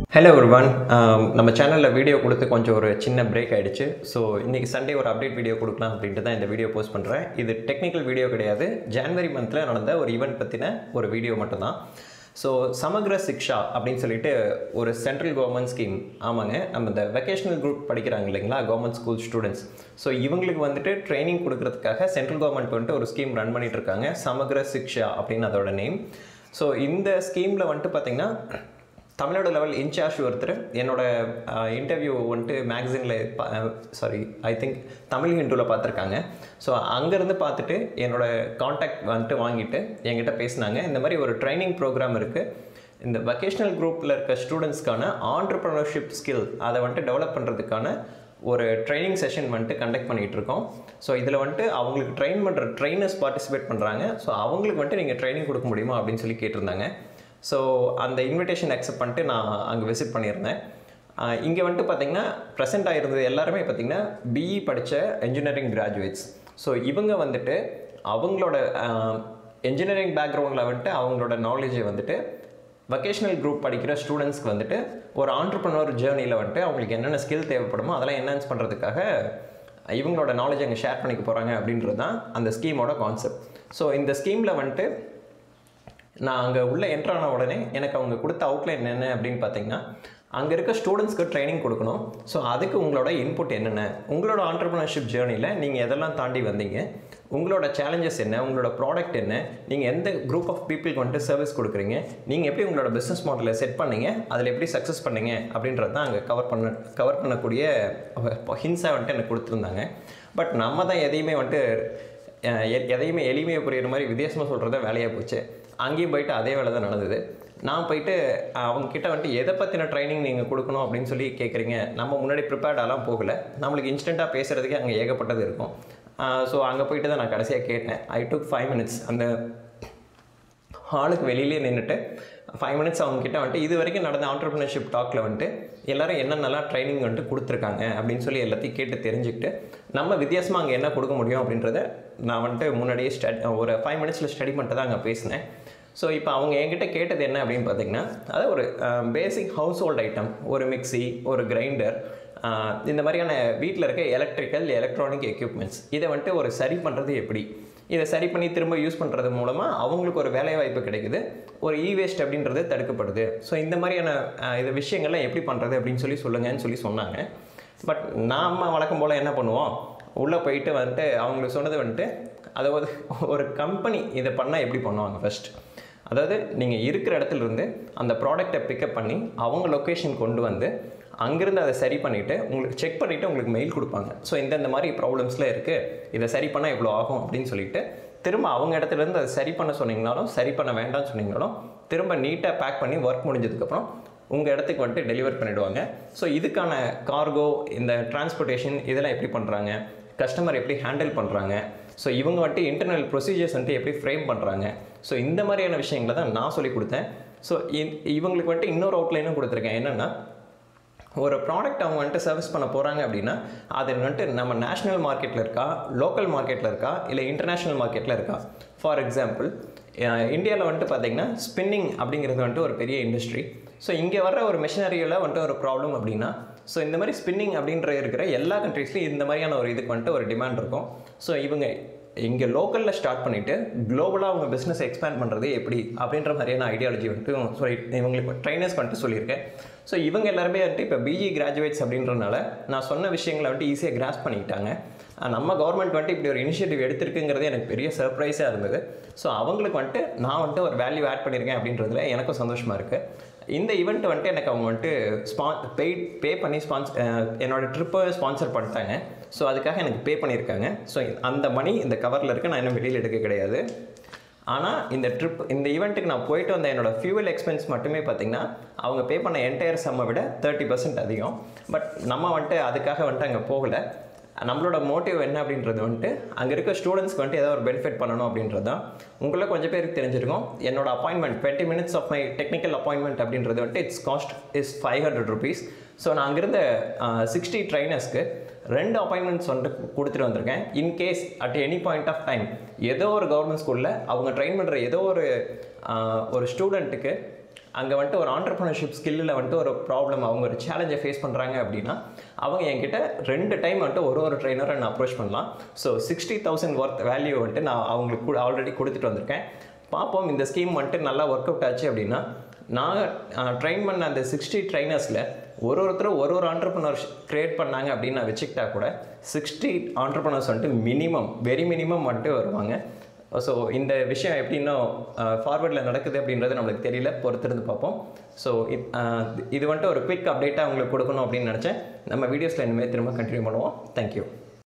hello ஒருவன் நம்ம சேனலில் வீடியோ கொடுத்து கொஞ்சம் ஒரு சின்ன பிரேக் ஆயிடுச்சு ஸோ இன்றைக்கி சண்டே ஒரு அப்டேட் வீடியோ கொடுக்கலாம் அப்படின்ட்டு தான் இந்த வீடியோ போஸ்ட் பண்ணுறேன் இது டெக்னிக்கல் வீடியோ கிடையாது ஜான்வரி மந்தில் நடந்த ஒரு ஈவெண்ட் பற்றின ஒரு வீடியோ மட்டும்தான் ஸோ சமக்ர சிக்ஷா அப்படின்னு சொல்லிட்டு ஒரு சென்ட்ரல் கவர்மெண்ட் ஸ்கீம் ஆமாங்க நம்ம இந்த வெக்கேஷனல் குரூப் படிக்கிறாங்க இல்லைங்களா கவர்மெண்ட் ஸ்கூல் ஸ்டூடெண்ட்ஸ் ஸோ இவங்களுக்கு வந்துட்டு ட்ரைனிங் கொடுக்கறதுக்காக சென்ட்ரல் கவர்மெண்ட் வந்துட்டு ஒரு ஸ்கீம் ரன் பண்ணிட்டு இருக்காங்க சமக்ர சிக்ஷா அப்படின்னு அதோட நேம் ஸோ இந்த ஸ்கீமில் வந்துட்டு பார்த்திங்கன்னா தமிழோட லெவல் இன்சார்ஜ் ஒருத்தர் என்னோட இன்டர்வியூ வந்துட்டு மேகசினில் சாரி ஐ திங்க் தமிழ் ஹிந்துவில் பார்த்துருக்காங்க ஸோ அங்கேருந்து பார்த்துட்டு என்னோட காண்டாக்ட் வந்துட்டு வாங்கிட்டு என்கிட்ட பேசினாங்க இந்த மாதிரி ஒரு ட்ரைனிங் ப்ரோக்ராம் இருக்குது இந்த வொகேஷ்னல் குரூப்பில் இருக்க ஸ்டூடெண்ட்ஸ்க்கான ஆண்டர்ப்ரனர்ஷிப் ஸ்கில் அதை வந்துட்டு டெவலப் பண்ணுறதுக்கான ஒரு ட்ரைனிங் செஷன் வந்துட்டு கண்டக்ட் பண்ணிகிட்டு இருக்கோம் ஸோ இதில் வந்துட்டு அவங்களுக்கு ட்ரெயின் பண்ணுற ட்ரைனர்ஸ் பார்ட்டிசிபேட் பண்ணுறாங்க ஸோ அவங்களுக்கு வந்துட்டு நீங்கள் ட்ரைனிங் கொடுக்க முடியுமா அப்படின்னு சொல்லி கேட்டிருந்தாங்க ஸோ அந்த இன்விடேஷன் அக்செப்ட் பண்ணிட்டு நான் அங்கே விசிட் பண்ணியிருந்தேன் இங்கே வந்துட்டு பார்த்தீங்கன்னா ப்ரெசென்ட் ஆகிருந்தது எல்லாருமே பார்த்தீங்கன்னா பிஇ படித்த இன்ஜினியரிங் கிராஜுவேட்ஸ் ஸோ இவங்க வந்துட்டு அவங்களோட இன்ஜினியரிங் பேக்ரவுண்டில் வந்துட்டு அவங்களோட நாலேஜை வந்துட்டு வொகேஷ்னல் குரூப் படிக்கிற ஸ்டூடெண்ட்ஸ்க்கு வந்துட்டு ஒரு ஆண்டர்ப்ரனர் ஜேர்னியில் வந்துட்டு அவங்களுக்கு என்னென்ன ஸ்கில் தேவைப்படுமோ அதெல்லாம் என்ஹான்ஸ் பண்ணுறதுக்காக இவங்களோட நாலேஜ் அங்கே ஷேர் பண்ணிக்க போகிறாங்க அப்படின்றது தான் அந்த ஸ்கீமோட கான்செப்ட் ஸோ இந்த ஸ்கீமில் வந்துட்டு நான் அங்கே உள்ளே என்ட்ரான உடனே எனக்கு அவங்க கொடுத்த அவுட்லைன் என்ன அப்படின்னு பார்த்தீங்கன்னா அங்கே இருக்க ஸ்டூடெண்ட்ஸ்க்கு ட்ரைனிங் கொடுக்கணும் ஸோ அதுக்கு உங்களோட இன்புட் என்னென்ன உங்களோட ஆண்டர்ப்ரனர்ஷிப் ஜேர்னியில் நீங்கள் எதெல்லாம் தாண்டி வந்தீங்க உங்களோட சேலஞ்சஸ் என்ன உங்களோட ப்ராடக்ட் என்ன நீங்கள் எந்த குரூப் ஆஃப் பீப்புளுக்கு வந்துட்டு சர்வீஸ் கொடுக்குறீங்க நீங்கள் எப்படி உங்களோட பிஸ்னஸ் மாடலை செட் பண்ணீங்க அதில் எப்படி சக்ஸஸ் பண்ணீங்க அப்படின்றது தான் அங்கே கவர் பண்ண கவர் பண்ணக்கூடிய ஹின்ஸாக வந்துட்டு எனக்கு கொடுத்துருந்தாங்க பட் நம்ம தான் எதையுமே வந்துட்டு எதையுமே எளிமையை புரியுற மாதிரி வித்தியாசமாக சொல்கிறத வேலையாக போச்சு அங்கேயும் போயிட்டு அதே வேலை தான் நடந்தது நான் போயிட்டு அவங்கக்கிட்ட வந்துட்டு எதை பற்றின ட்ரைனிங் நீங்கள் கொடுக்கணும் அப்படின்னு சொல்லி கேட்குறீங்க நம்ம முன்னாடி ப்ரிப்பேர்டாலாம் போகலை நம்மளுக்கு இன்ஸ்டண்ட்டாக பேசுகிறதுக்கே அங்கே ஏகப்பட்டது இருக்கும் ஸோ அங்கே போயிட்டு தான் நான் கடைசியாக கேட்டேன் ஐ டுக் ஃபைவ் மினிட்ஸ் அந்த ஹாலுக்கு வெளியிலே நின்றுட்டு ஃபைவ் மினிட்ஸ் அவங்கக்கிட்ட வந்துட்டு இது வரைக்கும் நடந்த ஆண்டர்ப்ரினர்ஷிப் டாக்கில் வந்துட்டு எல்லோரும் என்னென்னலாம் ட்ரைனிங் வந்துட்டு கொடுத்துருக்காங்க அப்படின்னு சொல்லி எல்லாத்தையும் கேட்டு தெரிஞ்சுக்கிட்டு நம்ம வித்தியாசமாக அங்கே என்ன கொடுக்க முடியும் அப்படின்றத நான் வந்துட்டு முன்னாடியே ஸ்டடி ஒரு ஃபைவ் மினிட்ஸில் ஸ்டடி பண்ணிட்டு தான் அங்கே பேசினேன் ஸோ இப்போ அவங்க என்கிட்ட கேட்டது என்ன அப்படின்னு பார்த்தீங்கன்னா அதாவது ஒரு பேசிக் ஹவுஸ் ஹோல்ட் ஐட்டம் ஒரு மிக்சி ஒரு கிரைண்டர் இந்த மாதிரியான வீட்டில் இருக்க எலக்ட்ரிக்கல் எலக்ட்ரானிக் எக்யூப்மெண்ட்ஸ் இதை வந்துட்டு ஒரு சரி பண்ணுறது எப்படி இதை சரி பண்ணி திரும்ப யூஸ் பண்ணுறது மூலமாக அவங்களுக்கு ஒரு வேலை வாய்ப்பு கிடைக்குது ஒரு இ வேஸ்ட் அப்படின்றது தடுக்கப்படுது ஸோ இந்த மாதிரியான இது விஷயங்கள்லாம் எப்படி பண்ணுறது அப்படின்னு சொல்லி சொல்லுங்கன்னு சொல்லி சொன்னாங்க பட் நாம் வழக்கம் போல் என்ன பண்ணுவோம் உள்ளே போயிட்டு வந்துட்டு அவங்களுக்கு சொன்னது வந்துட்டு அதாவது ஒரு கம்பெனி இதை பண்ணால் எப்படி பண்ணுவாங்க ஃபஸ்ட் அதாவது நீங்கள் இருக்கிற இடத்துல இருந்து அந்த ப்ராடக்டை பிக்கப் பண்ணி அவங்க லொக்கேஷன் கொண்டு வந்து அங்கேருந்து அதை சரி பண்ணிவிட்டு உங்களுக்கு செக் பண்ணிவிட்டு உங்களுக்கு மெயில் கொடுப்பாங்க ஸோ இந்தந்த மாதிரி ப்ராப்ளம்ஸ்லாம் இருக்குது இதை சரி பண்ணால் இவ்வளோ ஆகும் அப்படின்னு சொல்லிட்டு திரும்ப அவங்க இடத்துலேருந்து அதை சரி பண்ண சொன்னீங்கனாலும் சரி பண்ண வேண்டாம்னு சொன்னீங்கனாலும் திரும்ப நீட்டாக பேக் பண்ணி ஒர்க் முடிஞ்சதுக்கப்புறம் உங்கள் இடத்துக்கு வந்துட்டு டெலிவர் பண்ணிவிடுவாங்க ஸோ இதுக்கான கார்கோ இந்த டிரான்ஸ்போர்ட்டேஷன் இதெல்லாம் எப்படி பண்ணுறாங்க கஸ்டமர் எப்படி ஹேண்டில் பண்ணுறாங்க ஸோ இவங்க வந்துட்டு இன்டர்னல் ப்ரொசீஜர்ஸ் வந்துட்டு எப்படி ஃப்ரேம் பண்ணுறாங்க ஸோ இந்த மாதிரியான விஷயங்களை தான் நான் சொல்லி கொடுத்தேன் ஸோ இவங்களுக்கு வந்துட்டு இன்னொரு அவுட்லைனும் கொடுத்துருக்கேன் என்னென்னா ஒரு ப்ராடக்ட் அவங்க வந்துட்டு சர்வீஸ் பண்ண போகிறாங்க அப்படின்னா அது வந்துட்டு நம்ம நேஷ்னல் மார்க்கெட்டில் இருக்கா லோக்கல் மார்க்கெட்டில் இருக்கா இல்லை இன்டர்நேஷ்னல் மார்க்கெட்டில் இருக்கா ஃபார் எக்ஸாம்பிள் இந்தியாவில் வந்துட்டு பார்த்திங்கன்னா ஸ்பின்னிங் அப்படிங்கிறது வந்துட்டு ஒரு பெரிய இண்டஸ்ட்ரி ஸோ இங்கே வர்ற ஒரு மிஷினரியில் வந்துட்டு ஒரு ப்ராப்ளம் அப்படின்னா ஸோ இந்த மாதிரி ஸ்பின்னிங் அப்படின்ற இருக்கிற எல்லா கண்ட்ரீஸ்லையும் இந்த மாதிரியான ஒரு இதுக்கு வந்துட்டு ஒரு டிமாண்ட் இருக்கும் ஸோ இவங்க இங்கே லோக்கலில் ஸ்டார்ட் பண்ணிவிட்டு குளோபலாக அவங்க பிஸ்னஸ் எக்ஸ்பேண்ட் பண்ணுறது எப்படி அப்படின்ற மாதிரியான ஐடியாலஜி வந்துட்டு சொல்லி இவங்களுக்கு ட்ரைனர்ஸ் வந்துட்டு சொல்லியிருக்கேன் ஸோ இவங்க எல்லாருமே வந்துட்டு இப்போ பிஜி கிராஜுவேட்ஸ் அப்படின்றனால நான் சொன்ன விஷயங்களை வந்துட்டு ஈஸியாக கிராஸ் பண்ணிக்கிட்டாங்க நம்ம கவர்மெண்ட் வந்துட்டு இப்படி ஒரு இனிஷியேட்டிவ் எடுத்திருக்குங்கிறது எனக்கு பெரிய சர்ப்ரைஸாக இருந்தது ஸோ அவங்களுக்கு வந்துட்டு நான் வந்துட்டு ஒரு வேல்யூ ஆட் பண்ணியிருக்கேன் அப்படின்றதுல எனக்கும் சந்தோஷமாக இருக்குது இந்த ஈவெண்ட் வந்துட்டு எனக்கு அவங்க வந்துட்டு ஸ்பா பெய்ட் பே பண்ணி ஸ்பான்ஸ் என்னோடய ட்ரிப்பை ஸ்பான்சர் பண்ணிட்டாங்க ஸோ அதுக்காக எனக்கு பே பண்ணியிருக்காங்க ஸோ அந்த மணி இந்த கவரில் இருக்க நான் இன்னும் வெளியில் எடுக்க கிடையாது ஆனால் இந்த ட்ரிப் இந்த ஈவெண்ட்டுக்கு நான் போயிட்டு வந்த என்னோடய ஃபியூவல் எக்ஸ்பென்ஸ் மட்டுமே பார்த்திங்கன்னா அவங்க பே பண்ண என்டையர் சம்மை விட தேர்ட்டி பர்சன்ட் அதிகம் பட் நம்ம வந்துட்டு அதுக்காக வந்துட்டு அங்கே போகலை நம்மளோட மோட்டிவ் என்ன அப்படின்றது வந்துட்டு அங்கே இருக்க ஸ்டூடெண்ட்ஸ்க்கு வந்துட்டு ஏதாவது ஒரு பெனிஃபிட் பண்ணணும் அப்படின்றது தான் உங்களை கொஞ்சம் பேருக்கு தெரிஞ்சிருக்கும் என்னோட appointment twenty minutes of my technical appointment அப்படின்றது வந்துட்டு it's cost is five hundred rupees so நான் அங்கிருந்த சிக்ஸ்டி ட்ரைனர்ஸ்க்கு ரெண்டு அப்பாயின்மெண்ட்ஸ் வந்துட்டு கொடுத்துட்டு வந்திருக்கேன் in case at any point of time ஏதோ ஒரு கவர்மெண்ட் ஸ்கூலில் அவங்க ட்ரெயின் பண்ணுற ஏதோ ஒரு ஒரு ஸ்டூடெண்ட்டுக்கு அங்கே வந்துட்டு ஒரு ஆண்டர்ப்ரனர்ஷிப் ஸ்கில்லில் வந்துட்டு ஒரு ப்ராப்ளம் அவங்க ஒரு சேலஞ்சை ஃபேஸ் பண்ணுறாங்க அப்படின்னா அவங்க என்கிட்ட ரெண்டு டைம் வந்துட்டு ஒரு ஒரு ட்ரைனரை நான் அப்ரோச் பண்ணலாம் so sixty thousand worth value வந்துட்டு நான் அவங்களுக்கு ஆல்ரெடி கொடுத்துட்டு வந்திருக்கேன் பார்ப்போம் இந்த ஸ்கீம் வந்துட்டு நல்லா ஒர்க் அவுட் ஆச்சு அப்படின்னா நான் ட்ரெயின் பண்ண அந்த சிக்ஸ்டி ட்ரைனர்ஸில் ஒரு ஒருத்தரும் ஒரு ஒரு ஆண்டர்பனர்ஸ் க்ரியேட் பண்ணாங்க அப்படின்னு நான் வச்சுக்கிட்டா கூட சிக்ஸ்டி ஆண்டர்பனர்ஸ் வந்துட்டு மினிமம் வெரி மினிமம் வந்துட்டு வருவாங்க ஸோ இந்த விஷயம் எப்படின்னா ஃபார்வர்டில் நடக்குது அப்படின்றது நம்மளுக்கு தெரியல பொறுத்திருந்து பார்ப்போம் ஸோ இது வந்துட்டு ஒரு குவிக் அப்டேட்டாக உங்களுக்கு கொடுக்கணும் அப்படின்னு நினச்சேன் நம்ம வீடியோஸில் இனிமேல் திரும்ப கண்டினியூ பண்ணுவோம் தேங்க்யூ